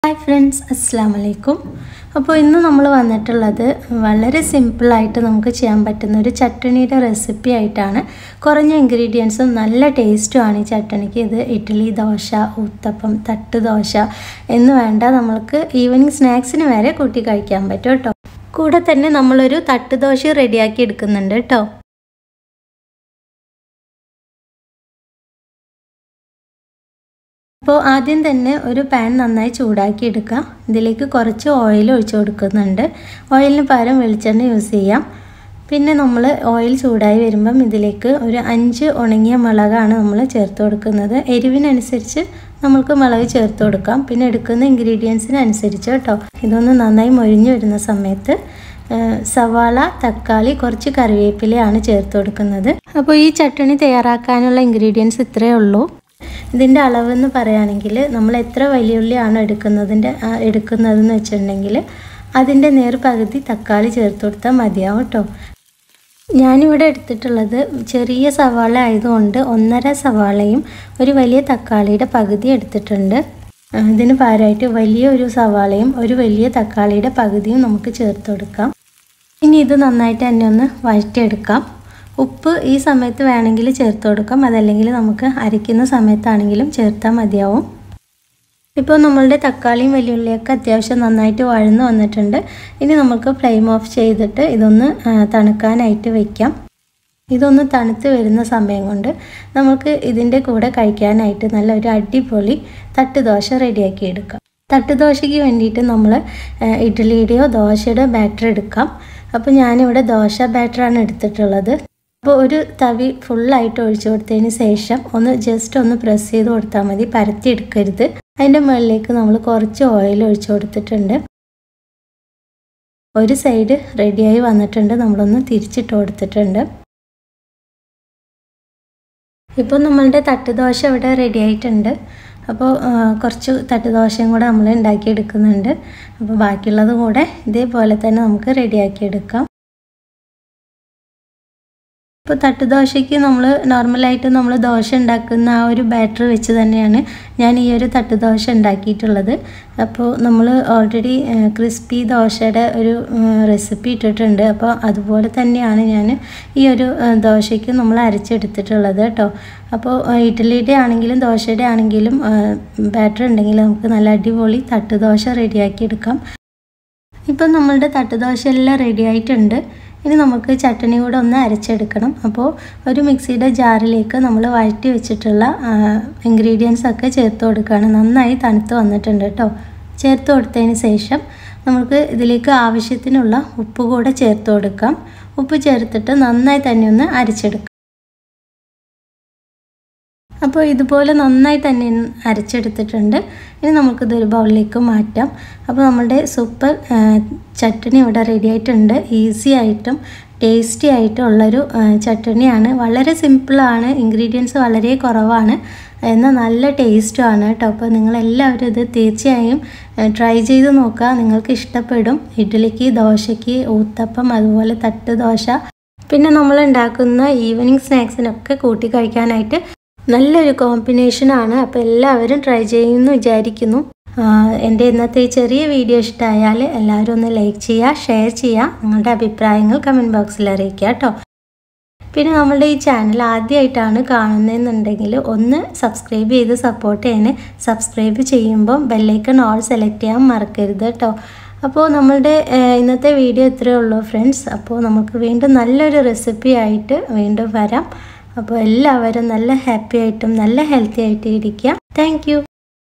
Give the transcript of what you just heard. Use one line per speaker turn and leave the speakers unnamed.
hi friends അസ്സാം വലൈക്കും അപ്പോൾ ഇന്ന് നമ്മൾ വന്നിട്ടുള്ളത് വളരെ സിമ്പിളായിട്ട് നമുക്ക് ചെയ്യാൻ പറ്റുന്ന ഒരു ചട്ടണിയുടെ റെസിപ്പി ആയിട്ടാണ് കുറഞ്ഞ ഇൻഗ്രീഡിയൻസും നല്ല ടേസ്റ്റുമാണ് ഈ ചട്ടണിക്ക് ഇത് ഇഡ്ഡലി ദോശ ഊത്തപ്പം തട്ട് ദോശ എന്ന് വേണ്ട നമ്മൾക്ക് ഈവനിങ് സ്നാക്സിന് വരെ കൂട്ടി കഴിക്കാൻ പറ്റും കേട്ടോ കൂടെ തന്നെ നമ്മളൊരു തട്ട് ദോശ റെഡിയാക്കി എടുക്കുന്നുണ്ട് കേട്ടോ അപ്പോൾ ആദ്യം തന്നെ ഒരു പാൻ നന്നായി ചൂടാക്കി എടുക്കാം ഇതിലേക്ക് കുറച്ച് ഓയിൽ ഒഴിച്ചു കൊടുക്കുന്നുണ്ട് ഓയിലിന് പകരം വെളിച്ചെണ്ണ യൂസ് ചെയ്യാം പിന്നെ നമ്മൾ ഓയിൽ ചൂടായി വരുമ്പം ഇതിലേക്ക് ഒരു അഞ്ച് ഉണങ്ങിയ മുളകാണ് നമ്മൾ ചേർത്ത് കൊടുക്കുന്നത് എരിവിനനുസരിച്ച് നമ്മൾക്ക് മുളക് ചേർത്ത് കൊടുക്കാം പിന്നെ എടുക്കുന്ന ഇൻഗ്രീഡിയൻസിനനുസരിച്ച് കേട്ടോ ഇതൊന്ന് നന്നായി മൊഴിഞ്ഞു വരുന്ന സമയത്ത് സവാള തക്കാളി കുറച്ച് കറിവേപ്പിലയാണ് ചേർത്ത് കൊടുക്കുന്നത് അപ്പോൾ ഈ ചട്ടണി തയ്യാറാക്കാനുള്ള ഇൻഗ്രീഡിയൻസ് ഇത്രയേ ഉള്ളൂ ഇതിൻ്റെ അളവെന്ന് പറയുകയാണെങ്കിൽ നമ്മൾ എത്ര വലിയ ഉള്ളിയാണ് എടുക്കുന്നതിൻ്റെ എടുക്കുന്നതെന്ന് വെച്ചിട്ടുണ്ടെങ്കിൽ അതിൻ്റെ നേർ പകുതി തക്കാളി ചേർത്ത് കൊടുത്താൽ മതിയാവും കേട്ടോ ഞാനിവിടെ എടുത്തിട്ടുള്ളത് ചെറിയ സവാള ആയതുകൊണ്ട് ഒന്നര സവാളയും ഒരു വലിയ തക്കാളിയുടെ പകുതി എടുത്തിട്ടുണ്ട് ഇതിന് പകരമായിട്ട് വലിയ ഒരു സവാളയും ഒരു വലിയ തക്കാളിയുടെ പകുതിയും നമുക്ക് ചേർത്ത് കൊടുക്കാം ഇനി ഇത് നന്നായിട്ട് തന്നെ ഒന്ന് വഴറ്റിയെടുക്കാം ഉപ്പ് ഈ സമയത്ത് വേണമെങ്കിൽ ചേർത്ത് കൊടുക്കാം അതല്ലെങ്കിൽ നമുക്ക് അരയ്ക്കുന്ന സമയത്താണെങ്കിലും ചേർത്താൽ മതിയാവും ഇപ്പോൾ നമ്മളുടെ തക്കാളിയും വെല്ലുള്ളിയൊക്കെ അത്യാവശ്യം നന്നായിട്ട് വഴന്ന് വന്നിട്ടുണ്ട് ഇനി നമുക്ക് ഫ്ലെയിം ഓഫ് ചെയ്തിട്ട് ഇതൊന്ന് തണുക്കാനായിട്ട് വെക്കാം ഇതൊന്ന് തണുത്ത് വരുന്ന സമയം കൊണ്ട് നമുക്ക് ഇതിൻ്റെ കൂടെ കഴിക്കാനായിട്ട് നല്ല ഒരു അടിപൊളി തട്ടുദോശ റെഡിയാക്കി എടുക്കാം തട്ടുദോശയ്ക്ക് വേണ്ടിയിട്ട് നമ്മൾ ഇഡ്ഡലിയുടെയോ ദോശയുടെയോ ബാറ്റർ എടുക്കാം അപ്പോൾ ഞാനിവിടെ ദോശ ബാറ്ററാണ് എടുത്തിട്ടുള്ളത് അപ്പോൾ ഒരു തവി ഫുള്ളായിട്ട് ഒഴിച്ചു കൊടുത്തതിന് ശേഷം ഒന്ന് ജസ്റ്റ് ഒന്ന് പ്രസ് ചെയ്ത് കൊടുത്താൽ മതി പരത്തി എടുക്കരുത് അതിൻ്റെ മുകളിലേക്ക് നമ്മൾ കുറച്ച് ഓയിൽ ഒഴിച്ചു കൊടുത്തിട്ടുണ്ട് ഒരു സൈഡ് റെഡിയായി വന്നിട്ടുണ്ട് നമ്മളൊന്ന് തിരിച്ചിട്ട് കൊടുത്തിട്ടുണ്ട് ഇപ്പോൾ നമ്മളുടെ തട്ടുദോശ ഇവിടെ റെഡി ആയിട്ടുണ്ട് അപ്പോൾ കുറച്ച് തട്ടുദോശയും കൂടെ നമ്മൾ ഉണ്ടാക്കിയെടുക്കുന്നുണ്ട് അപ്പോൾ ബാക്കിയുള്ളത് കൂടെ ഇതേപോലെ തന്നെ നമുക്ക് റെഡിയാക്കി എടുക്കാം ഇപ്പോൾ തട്ടുദോശയ്ക്ക് നമ്മൾ നോർമലായിട്ട് നമ്മൾ ദോശ ഉണ്ടാക്കുന്ന ആ ഒരു ബാറ്റർ വെച്ച് തന്നെയാണ് ഞാൻ ഈ ഒരു തട്ടുദോശ ഉണ്ടാക്കിയിട്ടുള്ളത് അപ്പോൾ നമ്മൾ ഓൾറെഡി ക്രിസ്പി ദോശയുടെ ഒരു റെസിപ്പി ഇട്ടിട്ടുണ്ട് അപ്പോൾ അതുപോലെ തന്നെയാണ് ഞാൻ ഈ ഒരു ദോശയ്ക്ക് നമ്മൾ അരച്ചെടുത്തിട്ടുള്ളത് കേട്ടോ അപ്പോൾ ഇഡ്ഡലിയുടെ ആണെങ്കിലും ദോശയുടെ ആണെങ്കിലും ബാറ്റർ ഉണ്ടെങ്കിൽ നമുക്ക് നല്ല അടിപൊളി തട്ടുദോശ റെഡിയാക്കി എടുക്കാം ഇപ്പം നമ്മളുടെ തട്ടുദോശ എല്ലാം റെഡി ആയിട്ടുണ്ട് ഇനി നമുക്ക് ചട്ടണി കൂടെ ഒന്ന് അരച്ചെടുക്കണം അപ്പോൾ ഒരു മിക്സിയുടെ ജാറിലേക്ക് നമ്മൾ വഴറ്റി വെച്ചിട്ടുള്ള ഇൻഗ്രീഡിയൻസ് ഒക്കെ ചേർത്ത് കൊടുക്കുകയാണ് നന്നായി തണുത്ത് വന്നിട്ടുണ്ട് കേട്ടോ ചേർത്ത് കൊടുത്തതിന് ശേഷം നമുക്ക് ഇതിലേക്ക് ആവശ്യത്തിനുള്ള ഉപ്പ് കൂടെ ചേർത്ത് കൊടുക്കാം ഉപ്പ് ചേർത്തിട്ട് നന്നായി തന്നെ ഒന്ന് അരച്ചെടുക്കാം അപ്പോൾ ഇതുപോലെ നന്നായി തന്നെ അരച്ചെടുത്തിട്ടുണ്ട് ഇനി നമുക്കിതൊരു ബൗളിലേക്ക് മാറ്റാം അപ്പോൾ നമ്മളുടെ സൂപ്പർ ചട്ടണി ഇവിടെ റെഡി ആയിട്ടുണ്ട് ഈസി ആയിട്ടും ടേസ്റ്റി ആയിട്ടും ഉള്ളൊരു ചട്ടണിയാണ് വളരെ സിമ്പിളാണ് ഇൻഗ്രീഡിയൻസ് വളരെ കുറവാണ് എന്നാൽ നല്ല ടേസ്റ്റുമാണ് കേട്ടോ അപ്പോൾ നിങ്ങളെല്ലാവരും ഇത് തീർച്ചയായും ട്രൈ ചെയ്ത് നോക്കുക നിങ്ങൾക്ക് ഇഷ്ടപ്പെടും ഇഡ്ഡലിക്ക് ദോശയ്ക്ക് ഊത്തപ്പം അതുപോലെ തട്ട് ദോശ പിന്നെ നമ്മൾ ഉണ്ടാക്കുന്ന ഈവനിങ് സ്നാക്സിനൊക്കെ കൂട്ടി കഴിക്കാനായിട്ട് നല്ലൊരു കോമ്പിനേഷനാണ് അപ്പോൾ എല്ലാവരും ട്രൈ ചെയ്യുമെന്ന് വിചാരിക്കുന്നു എൻ്റെ ഇന്നത്തെ ഈ ചെറിയ വീഡിയോ ഇഷ്ടമായാൽ എല്ലാവരും ഒന്ന് ലൈക്ക് ചെയ്യുക ഷെയർ ചെയ്യുക നിങ്ങളുടെ അഭിപ്രായങ്ങൾ കമൻറ്റ് ബോക്സിൽ അറിയിക്കുക കേട്ടോ പിന്നെ നമ്മളുടെ ഈ ചാനൽ ആദ്യമായിട്ടാണ് കാണുന്നതെന്നുണ്ടെങ്കിൽ ഒന്ന് സബ്സ്ക്രൈബ് ചെയ്ത് സപ്പോർട്ട് ചെയ്യണേ സബ്സ്ക്രൈബ് ചെയ്യുമ്പോൾ ബെല്ലൈക്കൺ ഓൾ സെലക്ട് ചെയ്യാൻ മറക്കരുത് കേട്ടോ അപ്പോൾ നമ്മളുടെ ഇന്നത്തെ വീഡിയോ ഇത്രയേ ഉള്ളൂ ഫ്രണ്ട്സ് അപ്പോൾ നമുക്ക് വീണ്ടും നല്ലൊരു റെസിപ്പി ആയിട്ട് വീണ്ടും വരാം അപ്പോൾ എല്ലാവരും നല്ല ഹാപ്പി ആയിട്ടും നല്ല ഹെൽത്തി ആയിട്ട് ഇരിക്കുക താങ്ക്